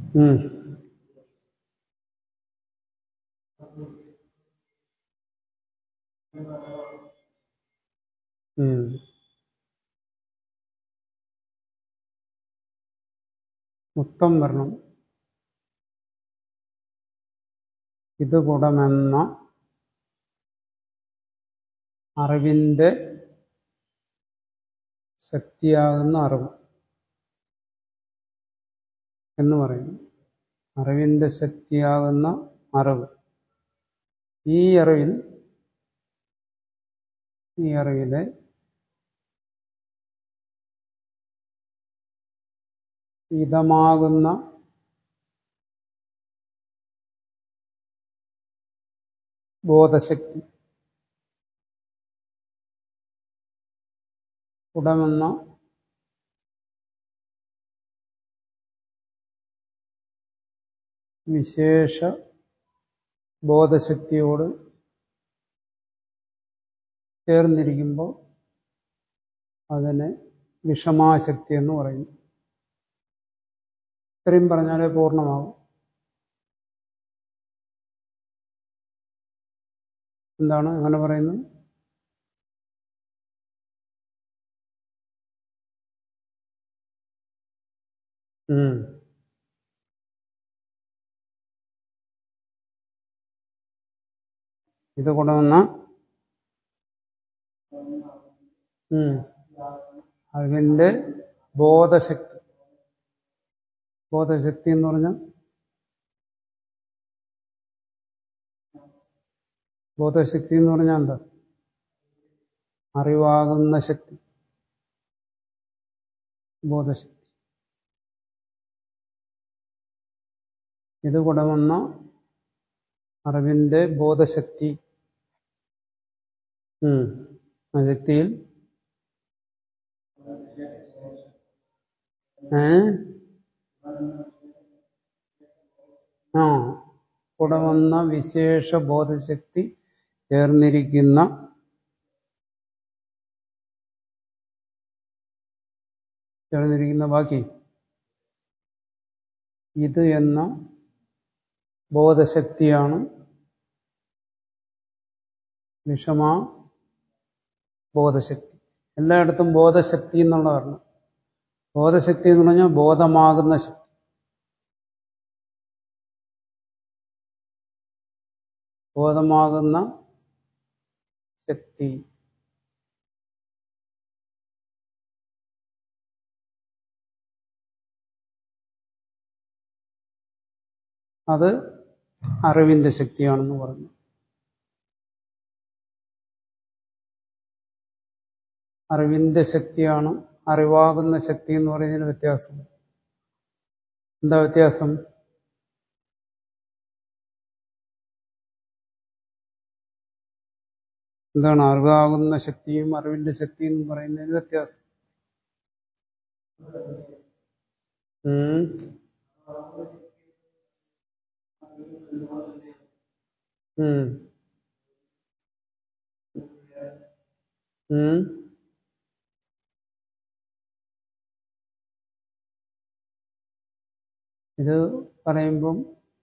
ഉം. ഉം. മുക്തം വരണം ഇത് ഗുണമെന്ന അറിവിന്റെ ശക്തിയാകുന്ന അറിവ് എന്ന് പറയുന്നു അറിവിന്റെ ശക്തിയാകുന്ന അറിവ് ഈ അറിവിൽ ഈ അറിവിലെ ഇതമാകുന്ന ബോധശക്തി ഉടമെന്ന വിശേഷ ബോധശക്തിയോട് ചേർന്നിരിക്കുമ്പോൾ അതിനെ വിഷമാശക്തി എന്ന് പറയുന്നു ഇത്രയും പറഞ്ഞാലേ പൂർണ്ണമാകും എന്താണ് അങ്ങനെ പറയുന്നത് ഉം. ഇത് കൊണ്ടുവന്ന ഉം. അറിവിന്റെ ബോധശക്തി ബോധശക്തി എന്ന് പറഞ്ഞാൽ ബോധശക്തി എന്ന് പറഞ്ഞാൽ എന്താ അറിവാകുന്ന ശക്തി ബോധശക്തി ഇത് ഗുണമെന്ന അറിവിന്റെ ബോധശക്തി ഉം. ആ ശക്തിയിൽ ഏ ആ ഗുണമെന്ന വിശേഷ ബോധശക്തി ചേർന്നിരിക്കുന്ന ചേർന്നിരിക്കുന്ന ബാക്കി ഇത് എന്ന ബോധശക്തിയാണ് വിഷമ ബോധശക്തി എല്ലായിടത്തും ബോധശക്തി എന്നുള്ള പറഞ്ഞു ബോധശക്തി എന്ന് പറഞ്ഞാൽ ബോധമാകുന്ന ശക്തി ബോധമാകുന്ന ശക്തി അത് അറിവിന്റെ ശക്തിയാണെന്ന് പറഞ്ഞു അറിവിന്റെ ശക്തിയാണ് അറിവാകുന്ന ശക്തി എന്ന് പറയുന്നതിന് വ്യത്യാസം എന്താ വ്യത്യാസം എന്താണ് അറിവാകുന്ന ശക്തിയും അറിവിന്റെ ശക്തിയും എന്ന് പറയുന്നതിന് വ്യത്യാസം ഉം. ഉം. ഉം. ഇത് പറയുമ്പം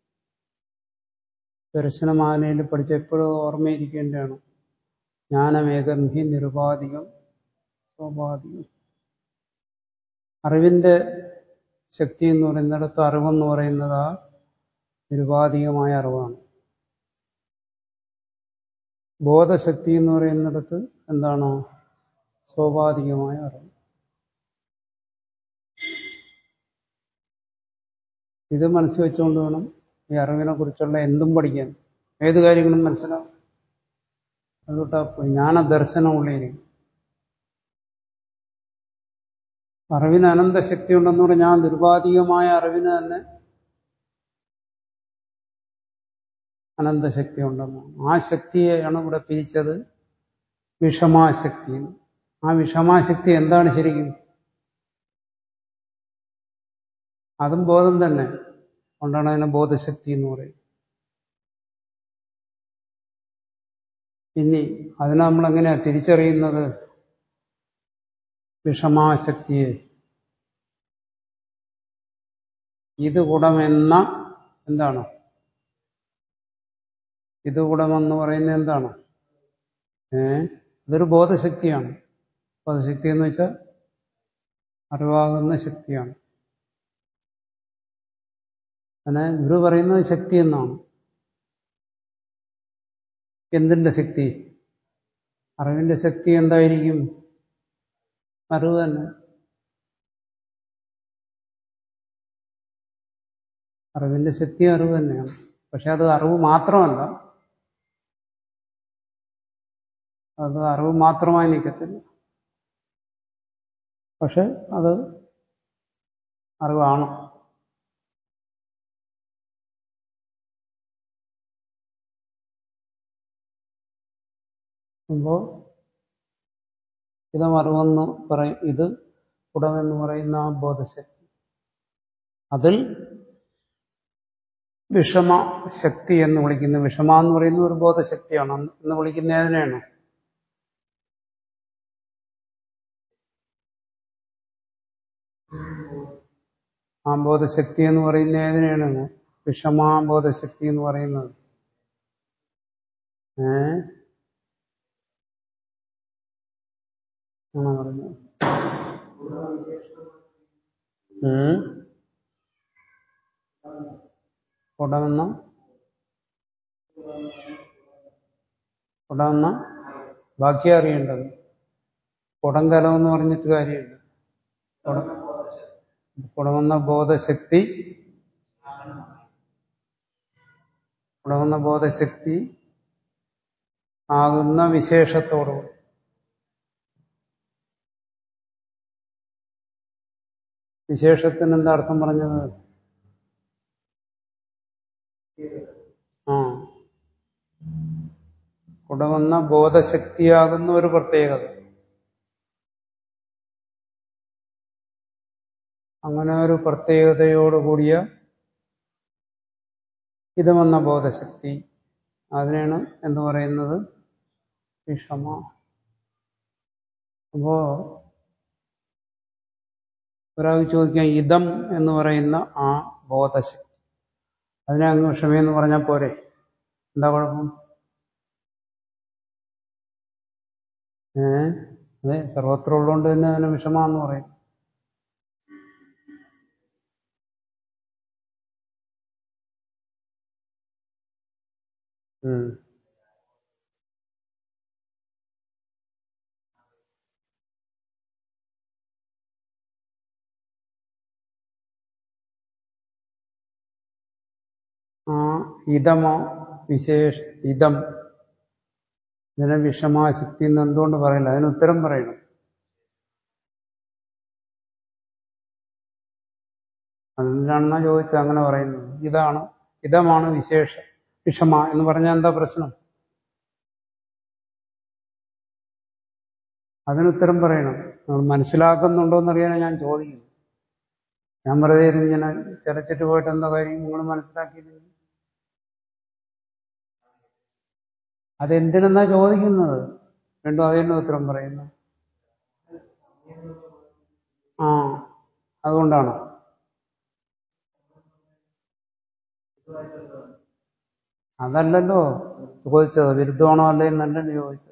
ദർശനമാനയിൽ പഠിച്ച എപ്പോഴും ഓർമ്മയിരിക്കേണ്ടതാണ് ജ്ഞാനമേകം ഹി നിരുപാധികം സ്വാഭാവികം അറിവിന്റെ ശക്തി എന്ന് പറയുന്നിടത്ത് അറിവെന്ന് പറയുന്നത് ആ നിരുപാധികമായ അറിവാണ് ബോധശക്തി എന്ന് പറയുന്നിടത്ത് എന്താണ് സ്വാഭാവികമായ അറിവ് ഇത് മനസ്സിൽ വെച്ചുകൊണ്ട് വേണം ഈ അറിവിനെ കുറിച്ചുള്ള എന്തും പഠിക്കാൻ ഏത് കാര്യങ്ങളും മനസ്സിലാവും അതുകൊണ്ടാ ജ്ഞാനദർശനം ഉള്ളിരിക്കും അറിവിന് അനന്തശക്തി ഉണ്ടെന്ന് പറഞ്ഞാൽ ആ നിർവാധികമായ അറിവിന് തന്നെ അനന്തശക്തി ഉണ്ടെന്നാണ് ആ ശക്തിയെയാണ് ഇവിടെ പിരിച്ചത് വിഷമാശക്തി ആ വിഷമാശക്തി എന്താണ് ശരിക്കും അതും ബോധം തന്നെ കൊണ്ടാണ് അതിനെ ബോധശക്തി എന്ന് പറയുന്നത് ഇനി അതിനെ നമ്മൾ എങ്ങനെയാ തിരിച്ചറിയുന്നത് വിഷമാശക്തിയെ ഇത് ഗുണമെന്ന എന്താണ് ഇത് ഗുണമെന്ന് പറയുന്നത് എന്താണ് ഏ ഇതൊരു ബോധശക്തിയാണ് ബോധശക്തി എന്ന് വെച്ചാൽ അറിവാകുന്ന ശക്തിയാണ് അങ്ങനെ ഗുരു പറയുന്നത് ശക്തി എന്നാണ് എന്തിന്റെ ശക്തി അറിവിന്റെ ശക്തി എന്തായിരിക്കും അറിവ് തന്നെ അറിവിന്റെ ശക്തി അറിവ് തന്നെയാണ് പക്ഷെ അത് അറിവ് മാത്രമല്ല അത് അറിവ് മാത്രമായി നിൽക്കത്തില്ല പക്ഷെ അത് അറിവാണ് അപ്പോൾ ഇതമറിവെന്ന് പറയും ഇത് ഉടമെന്ന് പറയുന്ന ആ ബോധശക്തി അതിൽ വിഷമ ശക്തി എന്ന് വിളിക്കുന്ന വിഷമ എന്ന് പറയുന്ന ഒരു ബോധശക്തിയാണ് എന്ന് വിളിക്കുന്ന ഏതിനെയാണ് ആ ബോധശക്തി എന്ന് പറയുന്ന ഏതിനെയാണ് വിഷമാ ബോധശക്തി എന്ന് പറയുന്നത് ഏ ആണോ പറയുന്നത് ഉം കുടമെന്ന കുടമെന്ന ബാക്കി അറിയേണ്ടത് കുടങ്കലം എന്ന് പറഞ്ഞിട്ട് കാര്യമില്ല കുടം കുടമെന്ന ബോധശക്തി കുടമെന്ന ബോധശക്തി ആകുന്ന വിശേഷത്തോടുകൂടി വിശേഷത്തിന് എന്താ അർത്ഥം പറഞ്ഞത് ആ കുടമെന്ന ബോധശക്തിയാകുന്ന ഒരു പ്രത്യേകത അങ്ങനെ ഒരു പ്രത്യേകതയോടുകൂടിയ ഇതമെന്ന ബോധശക്തി അതിനാണ് എന്ന് പറയുന്നത് വിഷമ അപ്പോ ഒരാൾക്ക് ചോദിക്കാം ഇതം എന്ന് പറയുന്ന ആ ബോധശക്തി അതിനെ അങ്ങ് വിഷമയെന്ന് പറഞ്ഞാൽ പോരെ എന്താ കുഴപ്പം ഏ അതെ സർവത്ര ഉള്ളതുകൊണ്ട് തന്നെ അതിനെ വിഷമാന്ന് പറയും ഉം ആ ഇതമോ വിശേഷ ഇതം ഇതിനെ വിഷമാശക്തി എന്ന് എന്തുകൊണ്ട് പറയില്ല അതിന് ഉത്തരം പറയണം അതിനാണെന്നാ ചോദിച്ചത് അങ്ങനെ പറയുന്നത് ഇതാണ് ഇതമാണ് വിശേഷ വിഷമ എന്ന് പറഞ്ഞാൽ എന്താ പ്രശ്നം അതിനുത്തരം പറയണം നമ്മൾ മനസ്സിലാക്കുന്നുണ്ടോ എന്നറിയാനാണ് ഞാൻ ചോദിക്കുന്നത് ഞാൻ വെറുതെ ഇരുന്ന് ഇങ്ങനെ ചിലച്ചിട്ട് പോയിട്ട് എന്താ കാര്യം നിങ്ങൾ മനസ്സിലാക്കിയില്ലെങ്കിൽ അതെന്തിനെന്നാ ചോദിക്കുന്നത് രണ്ടും അതിന് ഉത്തരം പറയുന്നു ആ അതുകൊണ്ടാണ് അതല്ലല്ലോ ചോദിച്ചത് വിരുദ്ധമാണോ അല്ലേ എന്നല്ലല്ലോ ചോദിച്ചത്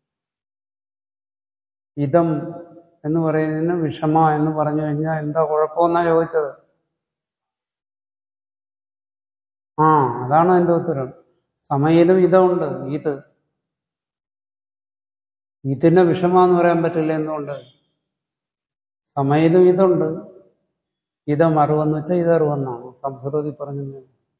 ഇതം എന്ന് പറയുന്നതിന് വിഷമ എന്ന് പറഞ്ഞു കഴിഞ്ഞാൽ എന്താ കുഴപ്പമെന്നാ ചോദിച്ചത് ആ അതാണ് അതിന്റെ ഉത്തരം സമയിലും ഇതുണ്ട് ഇത് ഇതിനെ വിഷമ എന്ന് പറയാൻ പറ്റില്ല എന്തുകൊണ്ട് സമയിലും ഇതുണ്ട് ഇതം അറിവെന്ന് വെച്ചാൽ ഇതറിവെന്നാണ് സംസ്കൃതത്തിൽ പറഞ്ഞു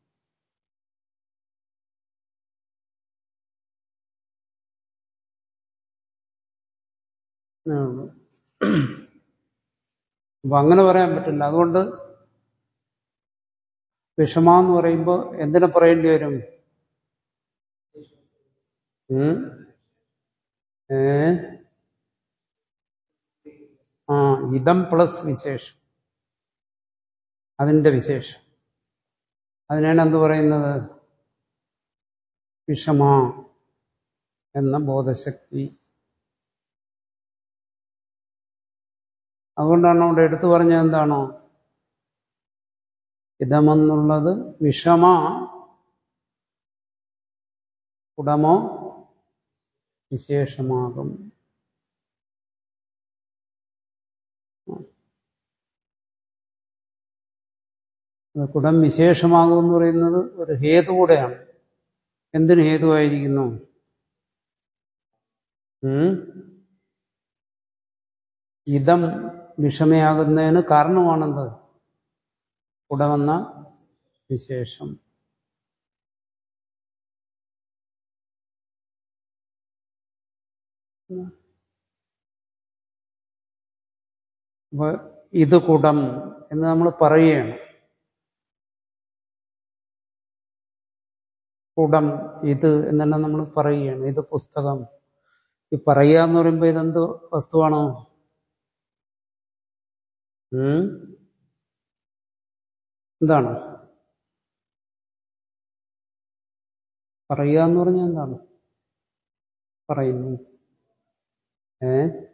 അപ്പൊ അങ്ങനെ പറയാൻ പറ്റില്ല അതുകൊണ്ട് വിഷമ എന്ന് പറയുമ്പോൾ എന്തിനെ പറയേണ്ടി വരും ഉം? ഏ ആ ഇതം പ്ലസ് വിശേഷം അതിന്റെ വിശേഷം അതിനാണ് എന്ത് പറയുന്നത് വിഷമ എന്ന ബോധശക്തി അതുകൊണ്ടാണ് അവിടെ എടുത്തു പറഞ്ഞത് എന്താണോ ഇതമെന്നുള്ളത് വിഷമ കുടമോ വിശേഷമാകും കുടം വിശേഷമാകും എന്ന് പറയുന്നത് ഒരു ഹേതു കൂടെയാണ് എന്തിന് ഹേതുവായിരിക്കുന്നു ഉം? ഇതം വിഷമയാകുന്നതിന് കാരണമാണെന്ത് കുടമെന്ന വിശേഷം അപ്പൊ ഇത് കുടം എന്ന് നമ്മൾ പറയുകയാണ് കുടം ഇത് എന്നെല്ലാം നമ്മൾ പറയുകയാണ് ഇത് പുസ്തകം ഈ പറയുക എന്ന് പറയുമ്പോൾ ഇതെന്ത് വസ്തുവാണ് ഉം? എന്താണ് പറയുക എന്ന് പറഞ്ഞാൽ എന്താണ് പറയുന്നു ഏ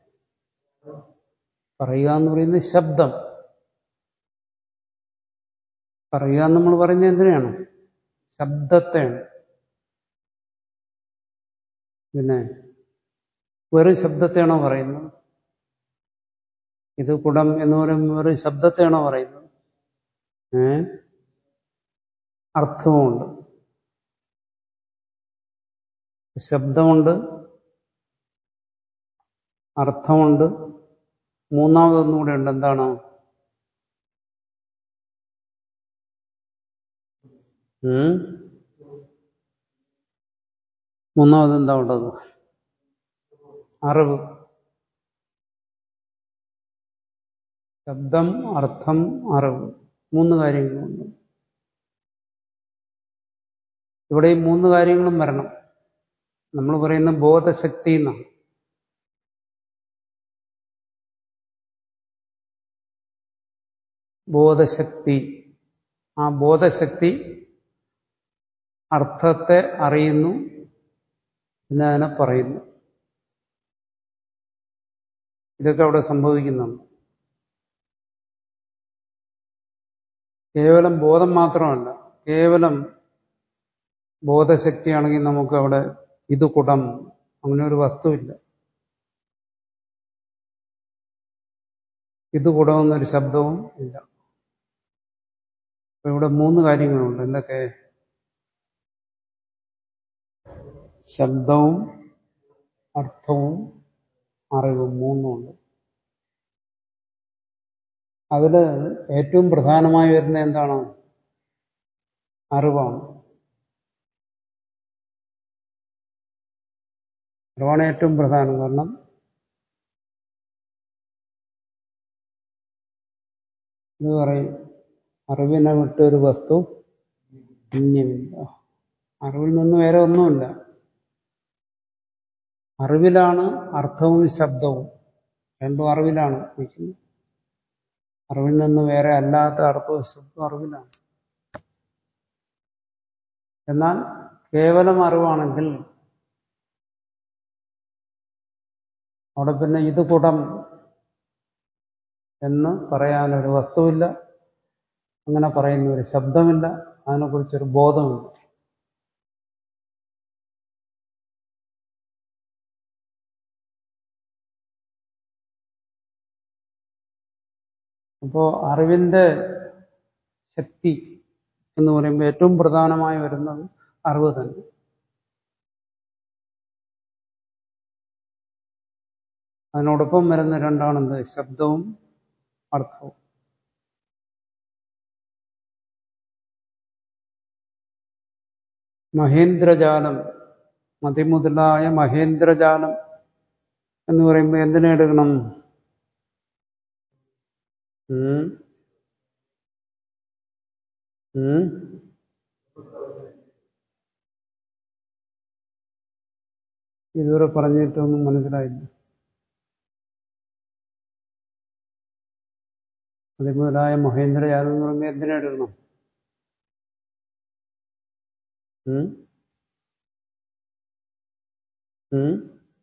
പറയുക എന്ന് പറയുന്നത് ശബ്ദം പറയുക എന്ന് നമ്മൾ പറയുന്നത് എന്തിനാണ് ശബ്ദത്തെയാണ് പിന്നെ വെറും ശബ്ദത്തെയാണോ പറയുന്നത് ഇത് കുടം എന്ന് പറയുമ്പോൾ വെറും ശബ്ദത്തെയാണോ പറയുന്നത് ഏ അർത്ഥവുമുണ്ട് ശബ്ദമുണ്ട് അർത്ഥമുണ്ട് മൂന്നാമതൊന്നും കൂടെ ഉണ്ട് എന്താണ് ഉം? മൂന്നാമത് എന്താ ഉള്ളത് അറിവ് ശബ്ദം അർത്ഥം അറിവ് മൂന്ന് കാര്യങ്ങളുണ്ട് ഇവിടെ ഈ മൂന്ന് കാര്യങ്ങളും വരണം നമ്മൾ പറയുന്ന ബോധശക്തി എന്നാണ് ബോധശക്തി ആ ബോധശക്തി അർത്ഥത്തെ അറിയുന്നു പിന്നെ അതിനെ പറയുന്നു ഇതൊക്കെ അവിടെ സംഭവിക്കുന്നുണ്ട് കേവലം ബോധം മാത്രമല്ല കേവലം ബോധശക്തിയാണെങ്കിൽ നമുക്ക് അവിടെ ഇത് കുടം അങ്ങനെ ഒരു വസ്തുവില്ല ഇത് കുടം എന്നൊരു ശബ്ദവും ഇല്ല അപ്പൊ ഇവിടെ മൂന്ന് കാര്യങ്ങളുണ്ട് എന്തൊക്കെ ശബ്ദവും അർത്ഥവും അറിവും മൂന്നുമുണ്ട് അതിൽ ഏറ്റവും പ്രധാനമായി വരുന്ന എന്താണ് അറിവാണ് അറിവാണ് ഏറ്റവും പ്രധാനം കാരണം ഇത് പറയും അറിവിനെ വിട്ടൊരു വസ്തു അന്യമില്ല അറിവിൽ നിന്ന് വേറെ ഒന്നുമില്ല അറിവിലാണ് അർത്ഥവും ശബ്ദവും രണ്ടും അറിവിലാണ് നിൽക്കുന്നത് അറിവിൽ നിന്ന് വേറെ അല്ലാത്ത അർത്ഥവും ശബ്ദവും അറിവിലാണ് എന്നാൽ കേവലം അറിവാണെങ്കിൽ അവിടെ പിന്നെ ഇത് കുടം എന്ന് പറയാനൊരു വസ്തുവില്ല അങ്ങനെ പറയുന്ന ഒരു ശബ്ദമില്ല അതിനെക്കുറിച്ചൊരു ബോധമില്ല അപ്പോ അറിവിന്റെ ശക്തി എന്ന് പറയുമ്പോൾ ഏറ്റവും പ്രധാനമായി വരുന്നത് അറിവ് തന്നെ അതിനോടൊപ്പം വരുന്ന രണ്ടാണെന്ത് ശബ്ദവും അർത്ഥവും മഹേന്ദ്രജാലം മതിമുതലായ മഹേന്ദ്രജാലം എന്ന് പറയുമ്പോൾ എന്തിനെ എടുക്കണം ഉം? ഉം? ഇതുവരെ പറഞ്ഞിട്ടൊന്നും മനസ്സിലായില്ല അതിമുതലായ മഹേന്ദ്രജാലം എന്ന് പറയുമ്പോൾ എന്തിനെ എടുക്കണം ഉം? ഉം?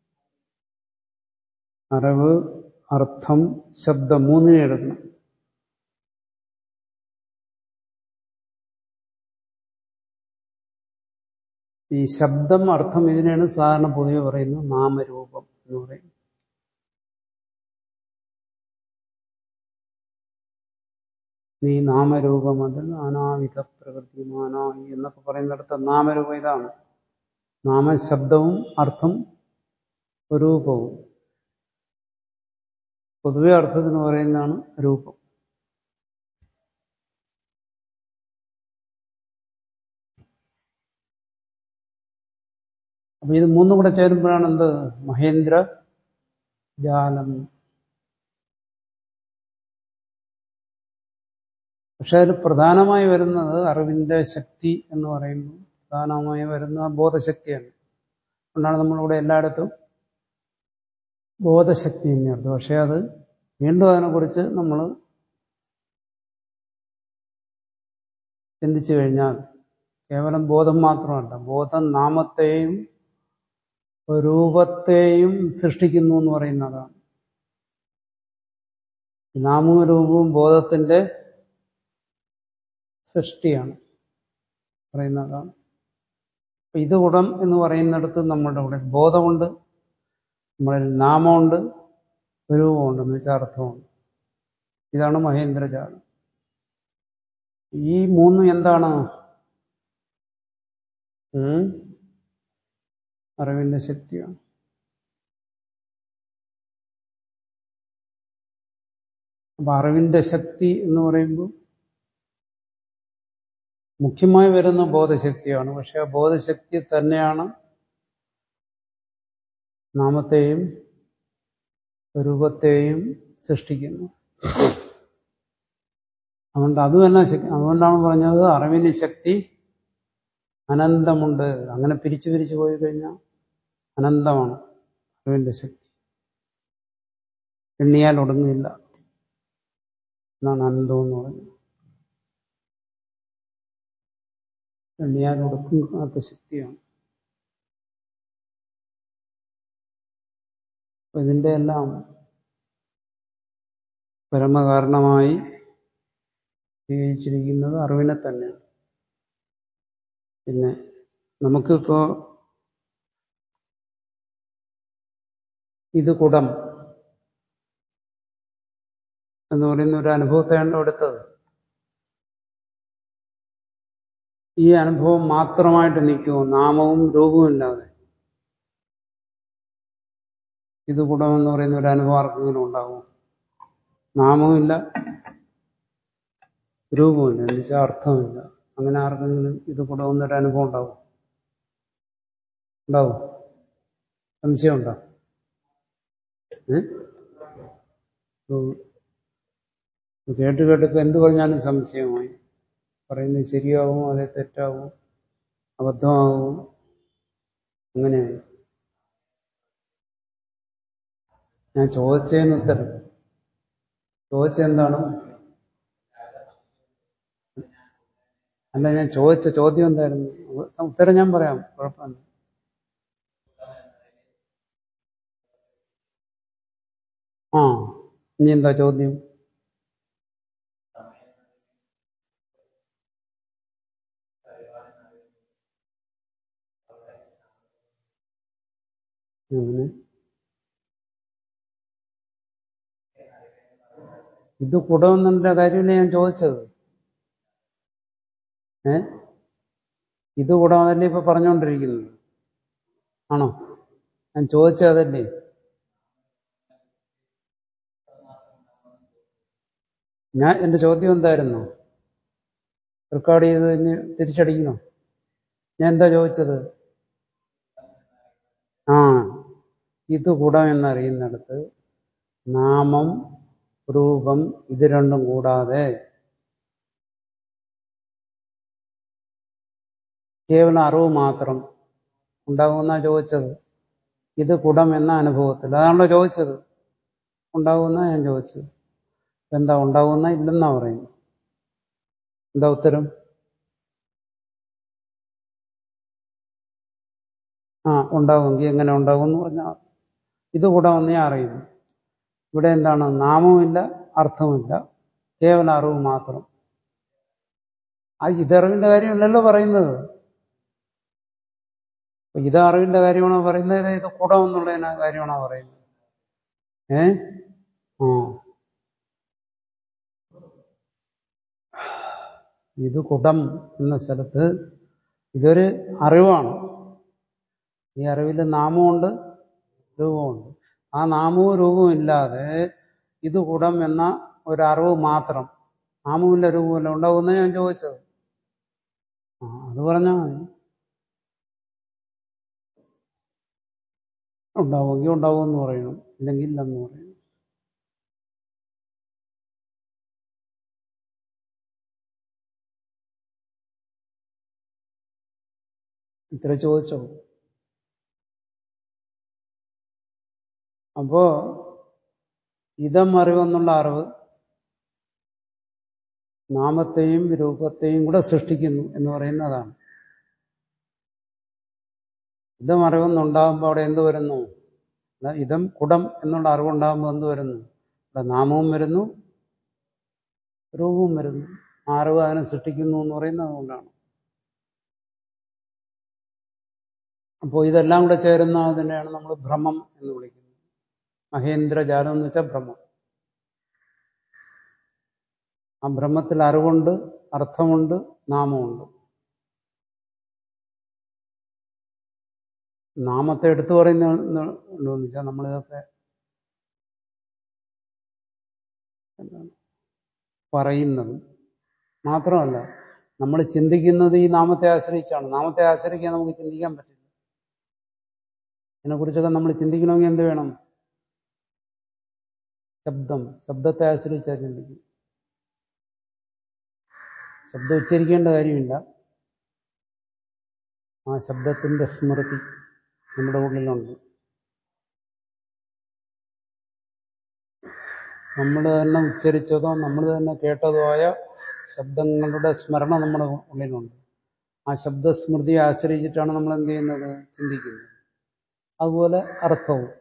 അറിവ് അർത്ഥം ശബ്ദം മൂന്നിനെ എടുക്കണം ഈ ശബ്ദം അർത്ഥം ഇതിനാണ് സാധാരണ പൊതുവെ പറയുന്നത് നാമരൂപം എന്ന് പറയുന്നത് നീ നാമരൂപം അത് നാനാവിധ പ്രകൃതി മാനായി എന്നൊക്കെ പറയുന്നിടത്ത് നാമരൂപം ഇതാണ് നാമശബ്ദവും അർത്ഥം രൂപവും പൊതുവെ അർത്ഥത്തിന് പറയുന്നതാണ് രൂപം അപ്പൊ ഇത് മൂന്നും കൂടെ ചേരുമ്പോഴാണ് എന്ത് മഹേന്ദ്ര ജാലം പക്ഷെ അതിൽ പ്രധാനമായി വരുന്നത് അറിവിന്റെ ശക്തി എന്ന് പറയുമ്പോൾ പ്രധാനമായി വരുന്ന ബോധശക്തിയാണ് അതുകൊണ്ടാണ് നമ്മളിവിടെ എല്ലായിടത്തും ബോധശക്തി തന്നെയാണ് പക്ഷെ അത് വീണ്ടും അതിനെക്കുറിച്ച് നമ്മൾ ചിന്തിച്ചു കഴിഞ്ഞാൽ കേവലം ബോധം മാത്രമല്ല ബോധം നാമത്തെയും രൂപത്തെയും സൃഷ്ടിക്കുന്നു എന്ന് പറയുന്നതാണ് നാമവും രൂപവും ബോധത്തിന്റെ സൃഷ്ടിയാണ് പറയുന്നതാണ് ഇത് ഗുണം എന്ന് പറയുന്നിടത്ത് നമ്മുടെ ഇവിടെ ബോധമുണ്ട് നമ്മളിൽ നാമമുണ്ട് രൂപമുണ്ട് എന്ന് വെച്ചാൽ അർത്ഥമുണ്ട് ഇതാണ് മഹേന്ദ്രജാലം ഈ മൂന്നും എന്താണ് ഉം? അറിവിന്റെ ശക്തിയാണ് അപ്പൊ അറിവിന്റെ ശക്തി എന്ന് പറയുമ്പോൾ മുഖ്യമായി വരുന്ന ബോധശക്തിയാണ് പക്ഷെ ആ ബോധശക്തി തന്നെയാണ് നാമത്തെയും രൂപത്തെയും സൃഷ്ടിക്കുന്നു അതുകൊണ്ട് അത് തന്നെ ശക്തി അതുകൊണ്ടാണ് പറഞ്ഞത് അറിവിന് ശക്തി അനന്തമുണ്ട് അങ്ങനെ പിരിച്ചു പിരിച്ചു പോയി കഴിഞ്ഞാൽ അനന്തമാണ് അറിവിന്റെ ശക്തി എണ്ണിയാൽ ഒടുങ്ങില്ല എന്നാണ് അനന്തം എന്ന് പറയുന്നത് എണ്ണിയാൽ ഒടുക്കാത്ത ശക്തിയാണ് അപ്പൊ ഇതിന്റെ എല്ലാം പരമകാരണമായി സ്വീകരിച്ചിരിക്കുന്നത് അറിവിനെ തന്നെയാണ് പിന്നെ നമുക്കിപ്പോ ഇത് കുടം എന്ന് പറയുന്ന ഒരു അനുഭവത്തെയാണ് എടുത്തത് ഈ അനുഭവം മാത്രമായിട്ട് നിൽക്കുമോ നാമവും രൂപവും ഇല്ലാതെ ഇത് കുടം എന്ന് പറയുന്ന ഒരു അനുഭവം ആർക്കെങ്കിലും ഉണ്ടാകും നാമവുമില്ല രൂപവുമില്ല എന്ന് വെച്ചാൽ അർത്ഥമില്ല അങ്ങനെ ആർക്കെങ്കിലും ഇത് കുടമെന്നൊരു അനുഭവം ഉണ്ടാവും ഉണ്ടാവും സംശയം ഉണ്ടോ കേട്ട് കേട്ടിപ്പോ എന്ത് പറഞ്ഞാലും സംശയമായി പറയുന്നത് ശരിയാവും അതെ തെറ്റാവും അബദ്ധമാവും അങ്ങനെയായി ഞാൻ ചോദിച്ചതിന് ഉത്തരം ചോദിച്ചെന്താണ് അല്ല ഞാൻ ചോദിച്ച ചോദ്യം എന്തായിരുന്നു ഉത്തരം ഞാൻ പറയാം കുഴപ്പമില്ല ആ ഇനി എന്താ ചോദ്യം അങ്ങനെ ഇത് കുടമെന്നതിന്റെ കാര്യമല്ലേ ഞാൻ ചോദിച്ചത് ഏ ഇത് കുടമല്ലേ ഇപ്പൊ പറഞ്ഞുകൊണ്ടിരിക്കുന്നത് ആണോ ഞാൻ ചോദിച്ചത് അതല്ലേ ഞാൻ എന്റെ ചോദ്യം എന്തായിരുന്നു റെക്കോർഡ് ചെയ്ത് ഇനി തിരിച്ചടിക്കണോ ഞാൻ എന്താ ചോദിച്ചത് ആ ഇത് കുടം എന്നറിയുന്നിടത്ത് നാമം രൂപം ഇത് രണ്ടും കൂടാതെ കേവലം അറിവ് മാത്രം ഉണ്ടാകുമെന്നാ ചോദിച്ചത് ഇത് കുടം എന്ന അനുഭവത്തിൽ അതാണല്ലോ ചോദിച്ചത് ഉണ്ടാകുമെന്നാ ഞാൻ ചോദിച്ചത് എന്താ ഉണ്ടാകുന്ന ഇല്ലെന്നാ പറയുന്നു എന്താ ഉത്തരം ആ ഉണ്ടാകുമെങ്കിൽ എങ്ങനെ ഉണ്ടാകും എന്ന് പറഞ്ഞാൽ ഇത് കുടമെന്ന് ഞാൻ അറിയുന്നു ഇവിടെ എന്താണ് നാമവുമില്ല അർത്ഥവുമില്ല കേവലം അറിവ് മാത്രം ആ ഇതറിവിന്റെ കാര്യമല്ലല്ലോ പറയുന്നത് അപ്പൊ ഇത് അറിവിന്റെ കാര്യമാണോ പറയുന്നത് ഇത് കുടം എന്നുള്ളതിന് കാര്യമാണോ പറയുന്നത് ഏ ആ ഇത് കുടം എന്ന സ്ഥലത്ത് ഇതൊരു അറിവാണ് ഈ അറിവിൽ നാമമുണ്ട് രൂപമുണ്ട് ആ നാമവും രൂപവും ഇല്ലാതെ ഇത് കുടം എന്ന ഒരു അറിവ് മാത്രം നാമമില്ല രൂപമില്ല ഉണ്ടാവുമെന്ന് ഞാൻ ചോദിച്ചത് ആ അത് പറഞ്ഞാൽ മതി ഉണ്ടാവുമെങ്കിൽ ഉണ്ടാവുമെന്ന് പറയണം ഇല്ലെങ്കിൽ ഇല്ലെന്ന് പറയണം ഇത്ര ചോദിച്ചോ അപ്പോ ഇതം അറിവെന്നുള്ള അറിവ് നാമത്തെയും രൂപത്തെയും കൂടെ സൃഷ്ടിക്കുന്നു എന്ന് പറയുന്നതാണ് ഇതം അറിവെന്നുണ്ടാകുമ്പോൾ അവിടെ എന്ത് വരുന്നു അല്ല, ഇതം കുടം എന്നുള്ള അറിവുണ്ടാകുമ്പോൾ എന്ത് വരുന്നു ഇവിടെ നാമവും വരുന്നു രൂപവും വരുന്നു ആ അറിവ് അതിനെ സൃഷ്ടിക്കുന്നു എന്ന് പറയുന്നത് അതുകൊണ്ടാണ് അപ്പോൾ ഇതെല്ലാം കൂടെ ചേരുന്ന അതിനെയാണ് നമ്മൾ ഭ്രമം എന്ന് വിളിക്കുന്നത് മഹേന്ദ്രജാലം എന്ന് വെച്ചാൽ ഭ്രമം ആ ബ്രഹ്മത്തിൽ അറിവുണ്ട് അർത്ഥമുണ്ട് നാമമുണ്ട് നാമത്തെ എടുത്തു പറയുന്ന ഉണ്ടോന്ന് വെച്ചാൽ നമ്മളിതൊക്കെ എന്താണ് പറയുന്നത് മാത്രമല്ല നമ്മൾ ചിന്തിക്കുന്നത് ഈ നാമത്തെ ആശ്രയിച്ചാണ് നാമത്തെ ആശ്രയിക്കാൻ നമുക്ക് ചിന്തിക്കാൻ പറ്റില്ല ഇതിനെക്കുറിച്ചൊക്കെ നമ്മൾ ചിന്തിക്കണമെങ്കിൽ എന്ത് വേണം ശബ്ദം ശബ്ദത്തെ ആശ്രയിച്ചാൽ ചിന്തിക്കും ശബ്ദം ഉച്ചരിക്കേണ്ട കാര്യമില്ല ആ ശബ്ദത്തിന്റെ സ്മൃതി നമ്മുടെ ഉള്ളിലുണ്ട് നമ്മൾ തന്നെ ഉച്ചരിച്ചതോ നമ്മൾ തന്നെ കേട്ടതോ ആയ ശബ്ദങ്ങളുടെ സ്മരണ നമ്മുടെ ഉള്ളിലുണ്ട് ആ ശബ്ദസ്മൃതിയെ ആശ്രയിച്ചിട്ടാണ് നമ്മൾ എന്ത് ചെയ്യുന്നത് ചിന്തിക്കുന്നത് അതുപോലെ അർത്ഥവും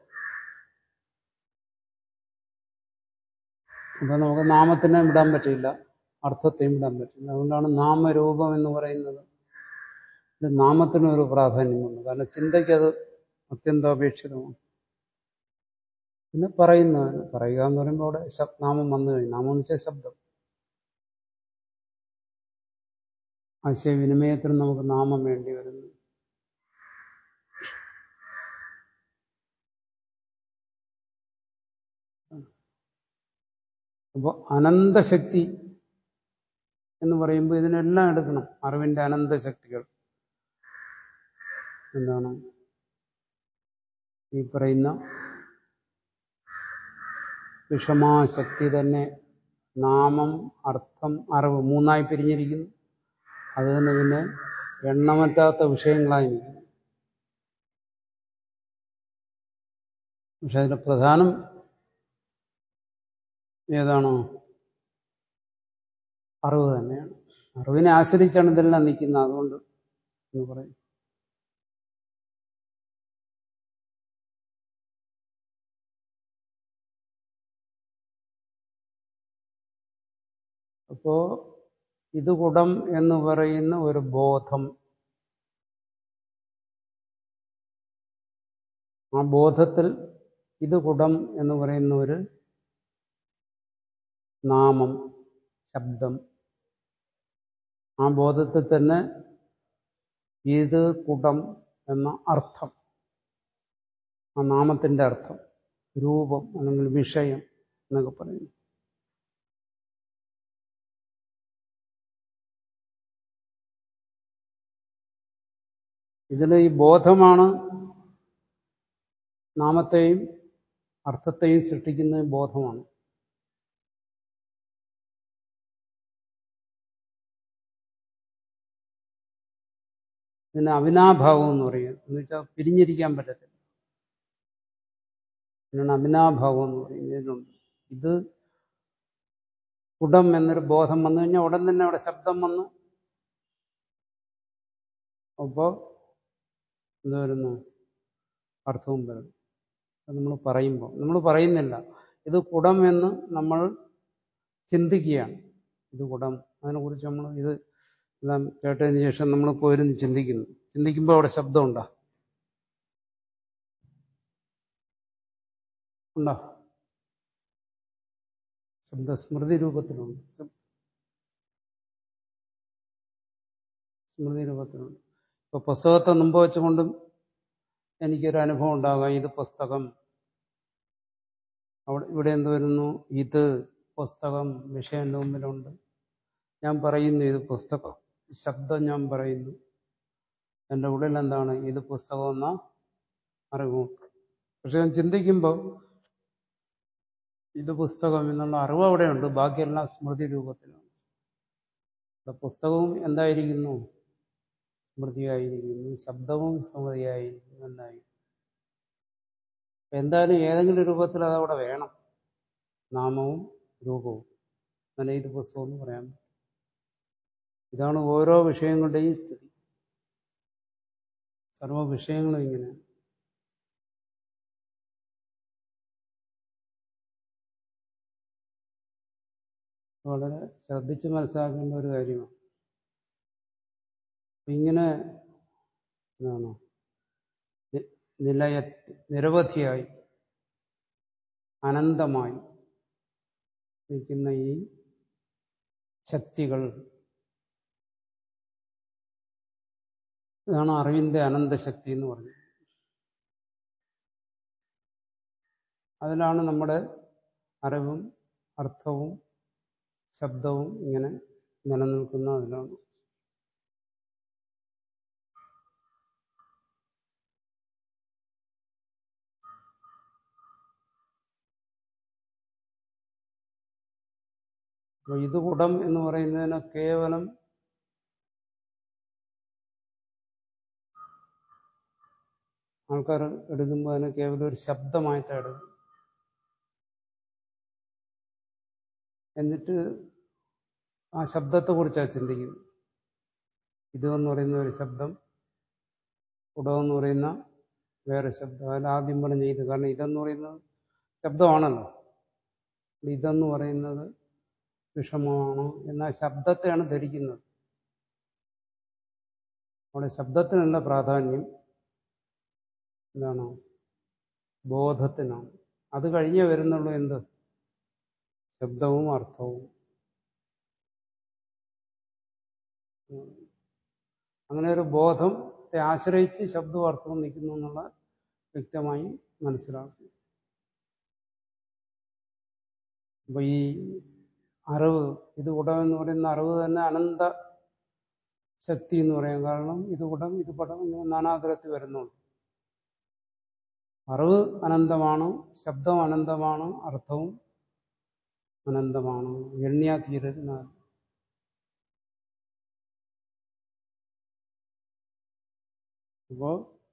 അപ്പൊ നമുക്ക് നാമത്തിനെ വിടാൻ പറ്റില്ല അർത്ഥത്തെയും വിടാൻ പറ്റില്ല അതുകൊണ്ടാണ് നാമരൂപം എന്ന് പറയുന്നത് ഇത് നാമത്തിനൊരു പ്രാധാന്യമുണ്ട് കാരണം ചിന്തയ്ക്ക് അത് അത്യന്താപേക്ഷിതമാണ് പിന്നെ പറയുന്നതിന് പറയുക എന്ന് പറയുമ്പോൾ അവിടെ ശബ്- നാമം വന്നു കഴിഞ്ഞു നാമം എന്ന് വെച്ചാൽ ശബ്ദം ആശയവിനിമയത്തിന് നമുക്ക് നാമം വേണ്ടി വരുന്നു അപ്പോൾ അനന്തശക്തി എന്ന് പറയുമ്പോൾ ഇതിനെല്ലാം എടുക്കണം അറിവിന്റെ അനന്തശക്തികൾ എന്താണ് ഈ പറയുന്ന വിഷമാശക്തി തന്നെ നാമം അർത്ഥം അറിവ് മൂന്നായി പിരിഞ്ഞിരിക്കുന്നു അത് തന്നെ പിന്നെ എണ്ണമറ്റാത്ത വിഷയങ്ങളായിരിക്കും പക്ഷെ അതിന്റെ പ്രധാനം ഏതാണോ അറിവ് തന്നെയാണ് അറിവിനെ ആശ്രയിച്ചാണ് ഇതെല്ലാം നിൽക്കുന്നത് അതുകൊണ്ട് എന്ന് പറയും അപ്പോ ഇത് കുടം എന്ന് പറയുന്ന ഒരു ബോധം ആ ബോധത്തിൽ ഇത് കുടം എന്ന് പറയുന്ന ഒരു നാമം ശബ്ദം ആ ബോധത്തിൽ തന്നെ ഇത് കുടം എന്ന അർത്ഥം ആ നാമത്തിന്റെ അർത്ഥം രൂപം അല്ലെങ്കിൽ വിഷയം എന്നൊക്കെ പറയുന്നു ഇതിൽ ഈ ബോധമാണ് നാമത്തെയും അർത്ഥത്തെയും സൃഷ്ടിക്കുന്ന ബോധമാണ് ഇതിന് അവിനാഭാവം എന്ന് പറയും എന്ന് വെച്ചാൽ പിരിഞ്ഞിരിക്കാൻ പറ്റത്തില്ല ഇതിനാണ് അവിനാഭാവം എന്ന് പറയുന്നത് ഇതിനുണ്ട് ഇത് കുടം എന്നൊരു ബോധം വന്നു കഴിഞ്ഞാൽ ഉടൻ തന്നെ അവിടെ ശബ്ദം വന്നു അപ്പോൾ എന്ത് വരുന്നു അർത്ഥവും വരുന്നു അത് നമ്മൾ പറയുമ്പോൾ നമ്മൾ പറയുന്നില്ല ഇത് കുടം എന്ന് നമ്മൾ ചിന്തിക്കുകയാണ് ഇത് കുടം അതിനെക്കുറിച്ച് നമ്മൾ ഇത് എല്ലാം കേട്ടതിന് ശേഷം നമ്മൾ പോയിരുന്ന് ചിന്തിക്കുന്നു ചിന്തിക്കുമ്പോൾ അവിടെ ശബ്ദമുണ്ടാ ഉണ്ടോ ശബ്ദസ്മൃതി രൂപത്തിലുണ്ട് ശബ്- സ്മൃതി രൂപത്തിലുണ്ട് ഇപ്പൊ പുസ്തകത്തെ മുമ്പ് വെച്ചുകൊണ്ടും എനിക്കൊരു അനുഭവം ഉണ്ടാകാം ഇത് പുസ്തകം അവിടെ ഇവിടെ എന്ത് വരുന്നു ഇത് പുസ്തകം വിഷയം എൻ്റെ മുമ്പിലുണ്ട് ഞാൻ പറയുന്നു ഇത് പുസ്തകം ശബ്ദം ഞാൻ പറയുന്നു എൻ്റെ ഉള്ളിൽ എന്താണ് ഇത് പുസ്തകം എന്ന അറിവ് പക്ഷെ ഞാൻ ചിന്തിക്കുമ്പോൾ ഇത് പുസ്തകം എന്നുള്ള അറിവ് അവിടെയുണ്ട് ബാക്കിയെല്ലാം സ്മൃതി രൂപത്തിലാണ് ഇവിടെ പുസ്തകവും എന്തായിരിക്കുന്നു സ്മൃതിയായിരിക്കുന്നു ശബ്ദവും സ്മൃതിയായിരിക്കുന്നു എന്നായി എന്തായാലും ഏതെങ്കിലും രൂപത്തിൽ അതവിടെ വേണം നാമവും രൂപവും അങ്ങനെ ഇത് പുസ്തകം എന്ന് പറയാൻ പറ്റും ഇതാണ് ഓരോ വിഷയങ്ങളുടെയും സ്ഥിതി സർവ വിഷയങ്ങളും ഇങ്ങനെ വളരെ ശ്രദ്ധിച്ച് മനസ്സിലാക്കേണ്ട ഒരു കാര്യമാണ് അപ്പൊ ഇങ്ങനെ എന്താണ് നി- നിലയ നിരവധിയായി അനന്തമായി നിൽക്കുന്ന ഈ ശക്തികൾ ഇതാണ് അറിവിന്റെ അനന്തശക്തി എന്ന് പറഞ്ഞത് അതിലാണ് നമ്മുടെ അറിവും അർത്ഥവും ശബ്ദവും ഇങ്ങനെ നിലനിൽക്കുന്ന അതിലാണ് അപ്പൊ ഇത് കുടം എന്ന് പറയുന്നതിന് കേവലം ആൾക്കാർ എടുക്കുമ്പോൾ അതിനെ കേവലം ഒരു ശബ്ദമായിട്ടാണ് എടുക്കും എന്നിട്ട് ആ ശബ്ദത്തെ കുറിച്ചാണ് ചിന്തിക്കുന്നത് ഇത് എന്ന് പറയുന്ന ഒരു ശബ്ദം കുടമെന്ന് പറയുന്ന വേറെ ശബ്ദം അതിൽ ആദ്യം പറഞ്ഞ ഇത് കാരണം ഇതെന്ന് പറയുന്നത് ശബ്ദമാണല്ലോ ഇതെന്ന് പറയുന്നത് വിഷമമാണ് എന്ന ശബ്ദത്തെയാണ് ധരിക്കുന്നത് അവിടെ ശബ്ദത്തിനല്ല പ്രാധാന്യം എന്താണ് ബോധത്തിനാണ് അത് കഴിഞ്ഞേ വരുന്നുള്ളൂ എന്ത് ശബ്ദവും അർത്ഥവും ഉം. അങ്ങനെ ഒരു ബോധത്തെ ആശ്രയിച്ച് ശബ്ദവും അർത്ഥവും നിൽക്കുന്നു എന്നുള്ള വ്യക്തമായി മനസ്സിലാക്കും അപ്പൊ ഈ അറിവ് ഇത് കുടം എന്ന് പറയുന്ന അറിവ് തന്നെ അനന്ത ശക്തി എന്ന് പറയാം കാരണം ഇത് കുടം ഇത് പടം ഇങ്ങനെ നാനാതരത്തിൽ വരുന്നുണ്ട് അറിവ് അനന്തമാണ് ശബ്ദം അനന്തമാണ് അർത്ഥവും അനന്തമാണ് എണ്ണിയാതീരുന്ന അപ്പോ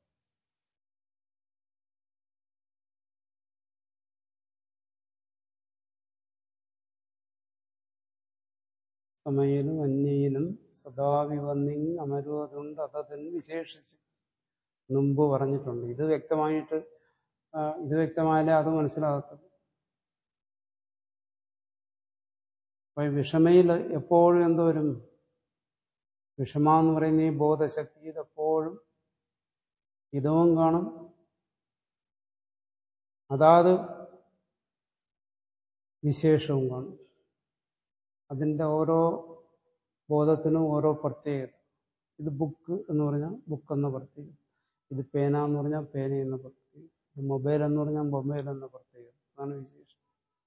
സമയിലും അന്യയിലും സദാവിവന്നിങ് അമരുവതുണ്ട് അതതിന് വിശേഷിച്ച് മുമ്പ് പറഞ്ഞിട്ടുണ്ട് ഇത് വ്യക്തമായിട്ട് ആ, ഇത് വ്യക്തമായാലേ അത് മനസ്സിലാകത്തുള്ളൂ അപ്പൊ ഈ വിഷമയിൽ എപ്പോഴും എന്തോരും വിഷമ എന്ന് പറയുന്ന ഈ ബോധശക്തി ഇതെപ്പോഴും ഇതവും കാണും അതാത് വിശേഷവും കാണും അതിൻ്റെ ഓരോ ബോധത്തിനും ഓരോ പ്രത്യേകത ഇത് ബുക്ക് എന്ന് പറഞ്ഞാൽ ബുക്ക് എന്ന പ്രത്യേകത ഇത് പേന എന്ന് പറഞ്ഞാൽ പേന എന്ന പ്രത്യേകത ഇത് മൊബൈൽ എന്ന് പറഞ്ഞാൽ മൊബൈൽ എന്ന പ്രത്യേകത അതാണ് വിശേഷം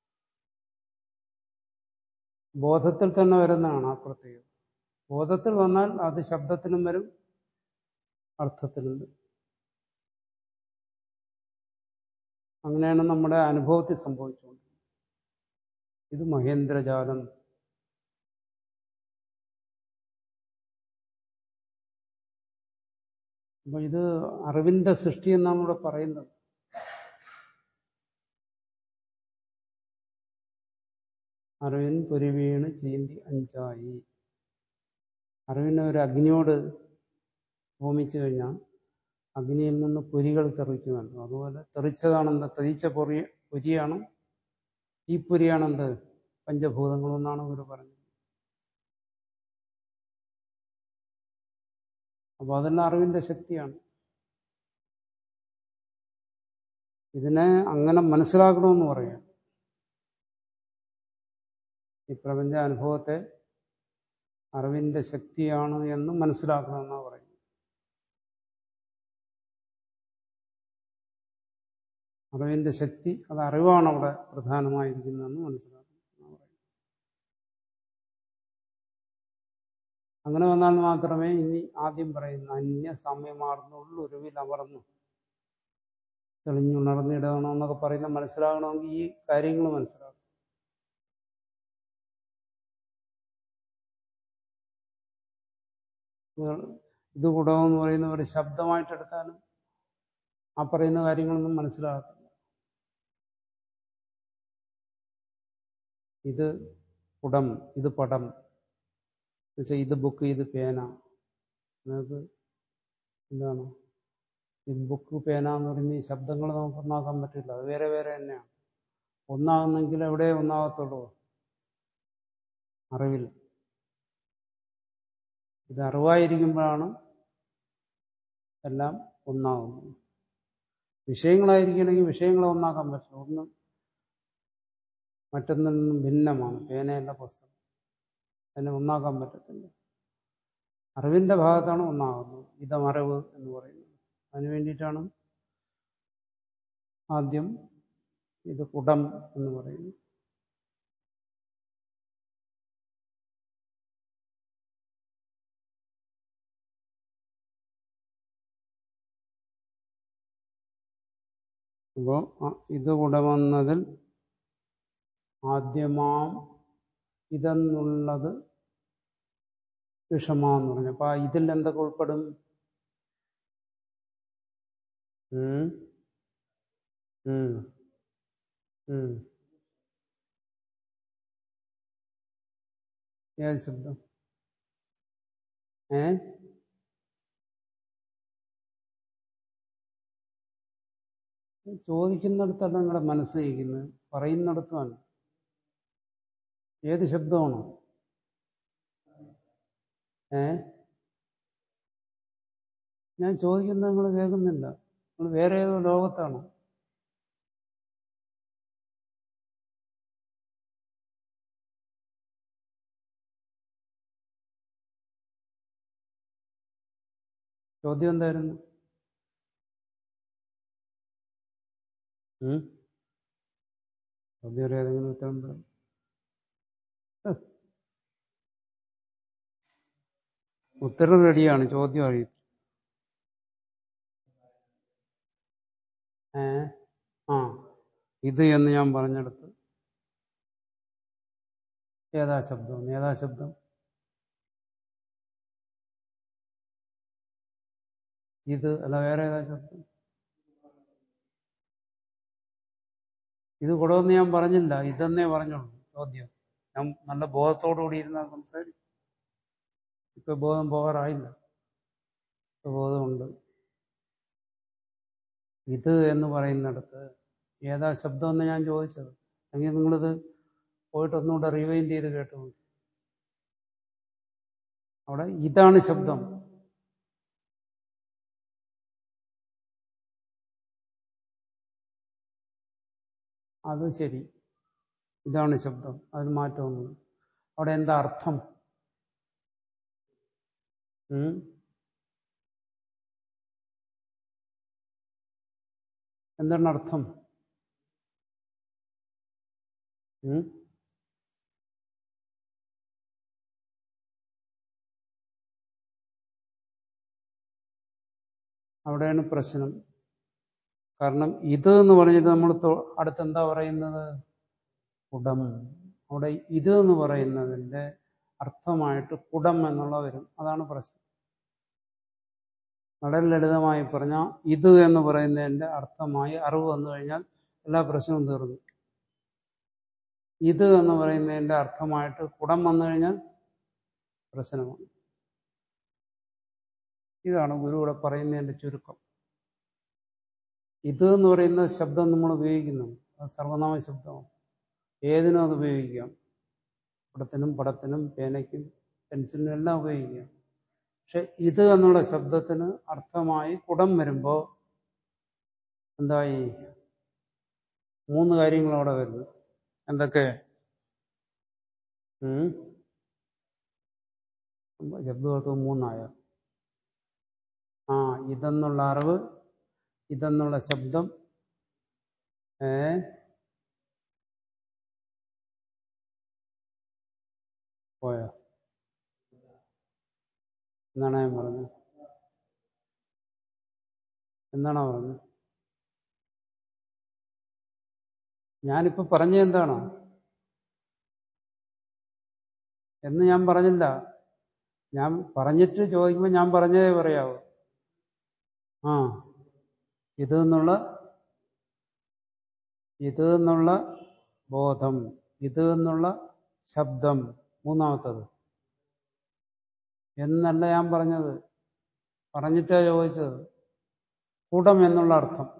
ബോധത്തിൽ തന്നെ വരുന്നതാണ് ആ പ്രത്യേകത ബോധത്തിൽ വന്നാൽ അത് ശബ്ദത്തിനും വരും അർത്ഥത്തിനും വരും അങ്ങനെയാണ് നമ്മുടെ അനുഭവത്തിൽ സംഭവിച്ചുകൊണ്ടിരിക്കുന്നത് ഇത് മഹേന്ദ്രജാലം അപ്പൊ ഇത് അറിവിന്റെ സൃഷ്ടി എന്നാണ് ഇവിടെ പറയുന്നത് അറിവിൻ പൊരുവീണ് ചീന്തി അഞ്ചായി അറിവിനെ ഒരു അഗ്നിയോട് ഹോമിച്ചു കഴിഞ്ഞാൽ അഗ്നിയിൽ നിന്ന് പൊരികൾ തെറിക്കുമല്ലോ അതുപോലെ തെറിച്ചതാണെന്ത് തെറിച്ച പൊറി പൊരിയാണ് ഈ പൊരിയാണെന്ത് പഞ്ചഭൂതങ്ങളെന്നാണ് ഇവർ പറഞ്ഞത് അപ്പൊ അതെല്ലാം അറിവിന്റെ ശക്തിയാണ് ഇതിനെ അങ്ങനെ മനസ്സിലാക്കണമെന്ന് പറയാം ഈ പ്രപഞ്ച അനുഭവത്തെ അറിവിന്റെ ശക്തിയാണ് എന്ന് മനസ്സിലാക്കണമെന്നാണ് പറയുന്നത് അറിവിന്റെ ശക്തി അത് അറിവാണ് അവിടെ പ്രധാനമായിരിക്കുന്നതെന്ന് മനസ്സിലാക്കണം എന്നാണ് പറയുന്നത്. അങ്ങനെ വന്നാൽ മാത്രമേ ഇനി ആദ്യം പറയുന്ന അന്യ സാമ്യമാർന്നുള്ള ഉരുവിൽ അമർന്നു തെളിഞ്ഞുണർന്നിടണമെന്നൊക്കെ പറയുന്ന മനസ്സിലാകണമെങ്കിൽ ഈ കാര്യങ്ങൾ മനസ്സിലാക്കണം ഇത് കൂടമെന്ന് പറയുന്ന ഒരു ശബ്ദമായിട്ടെടുത്താലും ആ പറയുന്ന കാര്യങ്ങളൊന്നും മനസ്സിലാകത്തില്ല ഇത് കുടം ഇത് പടം എന്നുവെച്ചാൽ ഇത് ബുക്ക് ഇത് പേന നിങ്ങൾക്ക് എന്താണ് ഈ ബുക്ക് പേന എന്ന് പറയുന്ന ഈ ശബ്ദങ്ങൾ നമുക്ക് ഒന്നാക്കാൻ പറ്റില്ല അത് വേറെ വേറെ തന്നെയാണ് ഒന്നാകുന്നെങ്കിൽ എവിടെ ഒന്നാകത്തുള്ളൂ അറിവിൽ ഇത് അറിവായിരിക്കുമ്പോഴാണ് എല്ലാം ഒന്നാകുന്നത് വിഷയങ്ങളായിരിക്കണമെങ്കിൽ വിഷയങ്ങളെ ഒന്നാക്കാൻ പറ്റില്ല ഒന്ന് മറ്റൊന്നിൽ നിന്നും ഭിന്നമാണ് പേനയല്ല പുസ്തകം അതിനെ ഒന്നാക്കാൻ പറ്റത്തില്ല അറിവിന്റെ ഭാഗത്താണ് ഒന്നാകുന്നത് ഇതമറിവ് എന്ന് പറയുന്നത് അതിനു വേണ്ടിയിട്ടാണ് ആദ്യം ഇത് കുടം എന്ന് പറയുന്നത് അപ്പോ ഇത് കുടമെന്നതിൽ ആദ്യമാം ഇതെന്നുള്ളത് വിഷമാന്ന് പറഞ്ഞു അപ്പൊ ആ ഇതിൽ എന്തൊക്കെ ഉൾപ്പെടും ഉം ഉം ഉം ഏത് ശബ്ദം ഏ ചോദിക്കുന്നിടത്തല്ല നിങ്ങളുടെ മനസ്സ് നയിക്കുന്നത് പറയുന്നിടത്തുമാണ് ഏത് ശബ്ദമാണോ ഏ ഞാൻ ചോദിക്കുന്നത് നിങ്ങൾ കേൾക്കുന്നില്ല നിങ്ങൾ വേറെ ഏതോ ലോകത്താണോ ചോദ്യം എന്തായിരുന്നു ഉം? ചോദ്യം ഒരു ഏതെങ്കിലും ഉത്തരം പറയും ഉത്തരം റെഡിയാണ് ചോദ്യം അറിയും ഏ ആ ഇത് എന്ന് ഞാൻ പറഞ്ഞെടുത്ത് ഏതാ ശബ്ദം ഏതാ ശബ്ദം ഇത് അല്ല വേറെ ഏതാ ശബ്ദം ഇത് കുടമെന്ന് ഞാൻ പറഞ്ഞില്ല ഇതെന്നേ പറഞ്ഞുള്ളൂ ചോദ്യം ഞാൻ നല്ല ബോധത്തോടു കൂടി ഇരുന്ന സംസാരിക്കും ഇപ്പൊ ബോധം പോകാറായില്ല ഇപ്പൊ ബോധമുണ്ട് ഇത് എന്ന് പറയുന്നിടത്ത് ഏതാ ശബ്ദം എന്ന് ഞാൻ ചോദിച്ചത് അല്ലെങ്കിൽ നിങ്ങളിത് പോയിട്ട് ഒന്നുകൂടെ റിവൈൻഡ് ചെയ്ത് കേട്ടു അവിടെ ഇതാണ് ശബ്ദം അത് ശരി ഇതാണ് ശബ്ദം അതിന് മാറ്റമൊന്നും അവിടെ എന്താ അർത്ഥം ഉം? എന്താണ് അർത്ഥം ഉം? അവിടെയാണ് പ്രശ്നം കാരണം ഇത് എന്ന് പറഞ്ഞിട്ട് നമ്മൾ അടുത്ത് എന്താ പറയുന്നത് കുടം അവിടെ ഇത് എന്ന് പറയുന്നതിന്റെ അർത്ഥമായിട്ട് കുടം എന്നുള്ള വരും അതാണ് പ്രശ്നം വളരെ ലളിതമായി പറഞ്ഞാൽ ഇത് എന്ന് പറയുന്നതിന്റെ അർത്ഥമായി അറിവ് വന്നു കഴിഞ്ഞാൽ എല്ലാ പ്രശ്നവും തീർന്നു ഇത് എന്ന് പറയുന്നതിന്റെ അർത്ഥമായിട്ട് കുടം വന്നു കഴിഞ്ഞാൽ പ്രശ്നമാണ് ഇതാണ് ഗുരു ഇവിടെ പറയുന്നതിന്റെ ചുരുക്കം ഇത് എന്ന് പറയുന്ന ശബ്ദം നമ്മൾ ഉപയോഗിക്കുന്നു അത് സർവനാമ ശബ്ദമാണ് ഏതിനും അത് ഉപയോഗിക്കാം പടത്തിനും പടത്തിനും പേനയ്ക്കും പെൻസിലിനും എല്ലാം ഉപയോഗിക്കാം പക്ഷെ ഇത് എന്നുള്ള ശബ്ദത്തിന് അർത്ഥമായി കുടം വരുമ്പോൾ എന്തായി മൂന്ന് കാര്യങ്ങൾ അവിടെ വരുന്നു എന്തൊക്കെ ഉം? ശബ്ദവത്വം മൂന്നായ ആ ഇതെന്നുള്ള അറിവ് ഇതെന്നുള്ള ശബ്ദം ഏ പോയോ എന്താണ് ഞാൻ പറഞ്ഞത് എന്താണോ പറഞ്ഞത് ഞാനിപ്പോ പറഞ്ഞത് എന്താണോ എന്ന് ഞാൻ പറഞ്ഞില്ല ഞാൻ പറഞ്ഞിട്ട് ചോദിക്കുമ്പോൾ ഞാൻ പറഞ്ഞതേ പറയാവൂ ആ ഇത് എന്നുള്ള ഇത് എന്നുള്ള ബോധം ഇത് എന്നുള്ള ശബ്ദം മൂന്നാമത്തത് എന്നല്ല ഞാൻ പറഞ്ഞത് പറഞ്ഞിട്ടാ ചോദിച്ചത് കൂടം എന്നുള്ള അർത്ഥം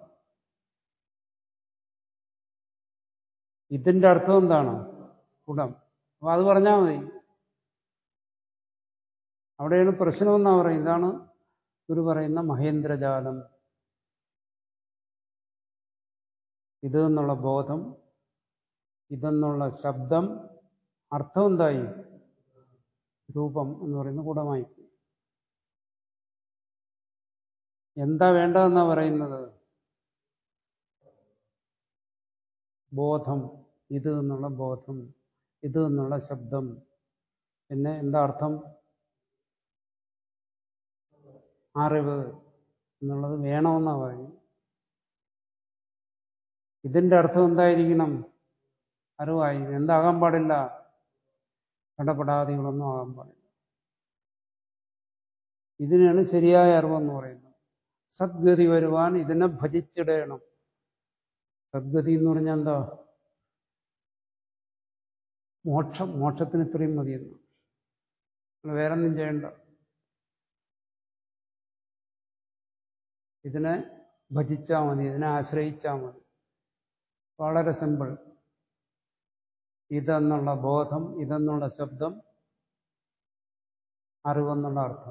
ഇതിന്റെ അർത്ഥം എന്താണ് കുടം അപ്പൊ അത് പറഞ്ഞാൽ മതി അവിടെയാണ് പ്രശ്നമെന്നാ പറയും ഇതാണ് ഗുരു പറയുന്ന മഹേന്ദ്രജാലം ഇത് എന്നുള്ള ബോധം ഇതെന്നുള്ള ശബ്ദം അർത്ഥം എന്തായി രൂപം എന്ന് പറയുന്ന കുടമായി എന്താ വേണ്ടതെന്നാ പറയുന്നത് ബോധം ഇത് എന്നുള്ള ബോധം ഇത് എന്നുള്ള ശബ്ദം പിന്നെ എന്താ അർത്ഥം അറിവ് എന്നുള്ളത് വേണമെന്നാ പറയും ഇതിന്റെ അർത്ഥം എന്തായിരിക്കണം അറിവായി എന്താകാൻ പാടില്ല കടപടാദികളൊന്നും ആകാൻ പാടില്ല ഇതിനാണ് ശരിയായ അറിവെന്ന് പറയുന്നത് സദ്ഗതി വരുവാൻ ഇതിനെ ഭജിച്ചിടണം സദ്ഗതി എന്ന് പറഞ്ഞാൽ എന്താ മോക്ഷം മോക്ഷത്തിന് ഇത്രയും മതിയെന്ന് നിങ്ങൾ വേറെ ഒന്നും ചെയ്യണ്ട ഇതിനെ ഭജിച്ചാൽ മതി ഇതിനെ ആശ്രയിച്ചാൽ മതി വളരെ സിമ്പിൾ ഇതെന്നുള്ള ബോധം ഇതെന്നുള്ള ശബ്ദം അറിവെന്നുള്ള അർത്ഥം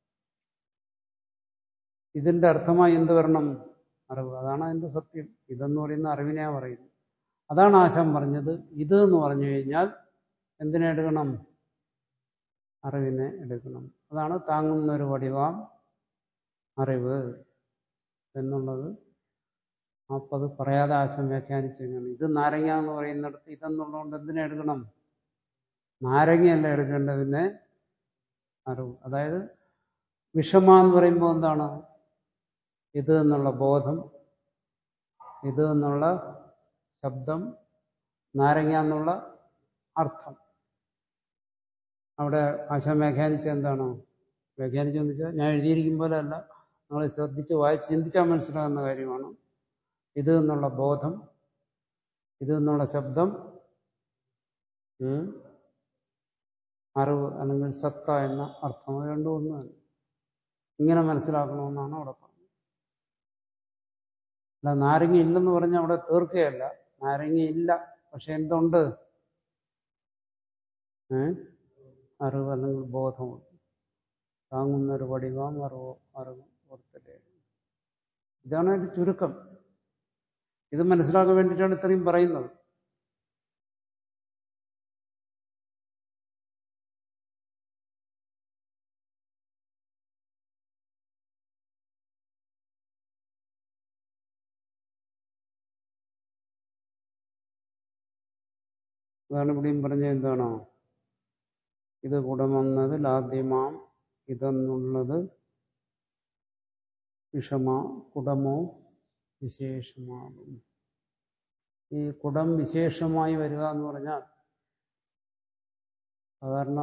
ഇതിന്റെ അർത്ഥമായി എന്ത് വരണം അറിവ് അതാണ് അതിന്റെ സത്യം ഇതെന്ന് പറയുന്ന അറിവിനെയാ പറയുന്നത് അതാണ് ആശാൻ പറഞ്ഞത് ഇത് എന്ന് പറഞ്ഞു കഴിഞ്ഞാൽ എന്തിനെ എടുക്കണം അറിവിനെ എടുക്കണം അതാണ് താങ്ങുന്ന ഒരു വടിവാം അറിവ് എന്നുള്ളത് അപ്പോൾ അത് പറയാതെ ആശം വ്യാഖ്യാനിച്ചാണ് ഇത് നാരങ്ങ എന്ന് പറയുന്നിടത്ത് ഇതെന്നുള്ളതുകൊണ്ട് എന്തിനെ എടുക്കണം നാരങ്ങയല്ല എടുക്കേണ്ടത് പിന്നെ അറിവ് അതായത് വിഷമ എന്ന് പറയുമ്പോൾ എന്താണ് ഇത് എന്നുള്ള ബോധം ഇത് എന്നുള്ള ശബ്ദം നാരങ്ങ എന്നുള്ള അർത്ഥം അവിടെ ആശാൻ വ്യാഖ്യാനിച്ച എന്താണോ വ്യാഖ്യാനിച്ചെന്ന് വെച്ചാൽ ഞാൻ എഴുതിയിരിക്കും പോലെ അല്ല നിങ്ങൾ ശ്രദ്ധിച്ച് വായിച്ച് ചിന്തിച്ചാൽ മനസ്സിലാകുന്ന കാര്യമാണ് ഇത് എന്നുള്ള ബോധം ഇത് എന്നുള്ള ശബ്ദം ഉം, അറിവ് അല്ലെങ്കിൽ സത്ത എന്ന അർത്ഥം അത് രണ്ടും ഒന്ന് തന്നെ ഇങ്ങനെ മനസ്സിലാക്കണമെന്നാണ് അവിടെ പറഞ്ഞത് അല്ല നാരങ്ങ ഇല്ലെന്ന് പറഞ്ഞാൽ അവിടെ തീർക്കുകയല്ല നാരങ്ങ ഇല്ല പക്ഷെ എന്തുണ്ട് ഏ അറിവ് അല്ലെങ്കിൽ ബോധമുണ്ട് താങ്ങുന്ന ഒരു വടിവാം അറിവോ അറിവ് ഓർത്തില്ലേ ഇതാണ് അതിന്റെ ചുരുക്കം ഇത് മനസ്സിലാക്കാൻ വേണ്ടിയിട്ടാണ് ഇത്രയും പറയുന്നത് അതാണ് ഇവിടെയും പറഞ്ഞത് എന്താണോ ഇത് കുടമെന്നതിൽ ആദ്യമാം ഇതെന്നുള്ളത് വിഷമ കുടമോ വിശേഷമാകും ഈ കുടം വിശേഷമായി വരിക എന്ന് പറഞ്ഞാൽ സാധാരണ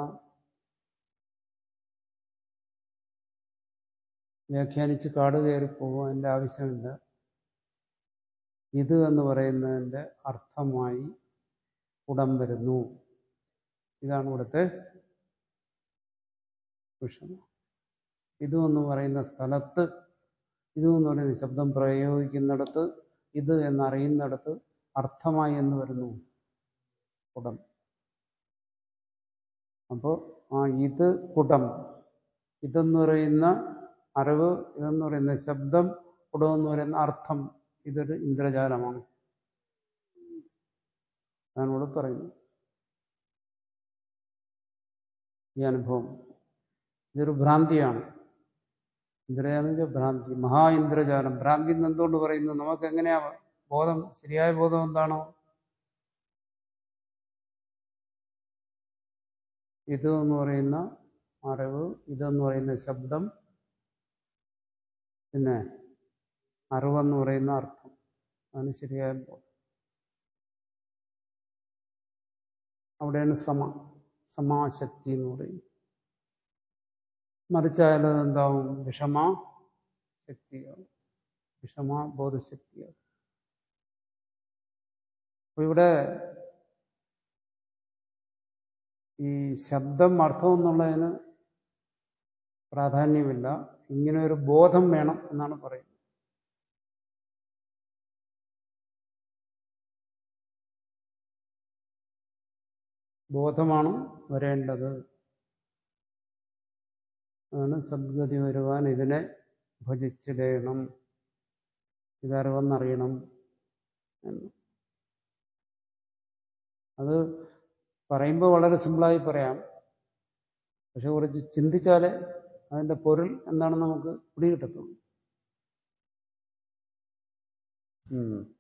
വ്യാഖ്യാനിച്ച് കാട് കയറി പോകും അതിൻ്റെ ആവശ്യമില്ല ഇത് എന്ന് പറയുന്നതിൻ്റെ അർത്ഥമായി കുടം വരുന്നു ഇതാണ് ഇവിടുത്തെ വിഷമം ഇത് എന്ന് പറയുന്ന സ്ഥലത്ത് ഇത് എന്ന് പറയുന്ന ശബ്ദം പ്രയോഗിക്കുന്നിടത്ത് ഇത് എന്നറിയുന്നിടത്ത് അർത്ഥമായി എന്ന് വരുന്നു കുടം അപ്പോൾ ആ ഇത് കുടം ഇതെന്ന് പറയുന്ന അറിവ് ഇതെന്ന് പറയുന്ന ശബ്ദം കുടം എന്ന് പറയുന്ന അർത്ഥം ഇതൊരു ഇന്ദ്രജാലമാണ് അതാണ് ഇവിടെ പറയുന്നത് ഈ അനുഭവം ഇതൊരു ഭ്രാന്തിയാണ് ഇന്ദ്രജാലം വെച്ചാൽ ഭ്രാന്തി മഹാ ഇന്ദ്രജാലം ഭ്രാന്തി എന്ന് എന്തുകൊണ്ട് പറയുന്നു നമുക്ക് എങ്ങനെയാ ബോധം ശരിയായ ബോധം എന്താണോ ഇത് എന്ന് പറയുന്ന അറിവ് ഇതെന്ന് പറയുന്ന ശബ്ദം പിന്നെ അറിവെന്ന് പറയുന്ന അർത്ഥം അതാണ് ശരിയായ ബോധം അവിടെയാണ് സമ സമാശക്തി എന്ന് പറയുന്നത് മറിച്ചായാലും എന്താവും വിഷമ ശക്തിയാവും വിഷമ ബോധശക്തിയാവും അപ്പൊ ഇവിടെ ഈ ശബ്ദം അർത്ഥം എന്നുള്ളതിന് പ്രാധാന്യമില്ല ഇങ്ങനെ ഒരു ബോധം വേണം എന്നാണ് പറയുന്നത് ബോധമാണ് വരേണ്ടത് അതാണ് സദ്ഗതി വരുവാൻ ഇതിനെ ഭജിച്ചിടേണം ഇതറിവെന്നറിയണം എന്ന് അത് പറയുമ്പോൾ വളരെ സിമ്പിളായി പറയാം പക്ഷെ കുറച്ച് ചിന്തിച്ചാലേ അതിന്റെ പൊരുൾ എന്താണെന്ന് നമുക്ക് പിടികിട്ടത്തുള്ളൂ ഉം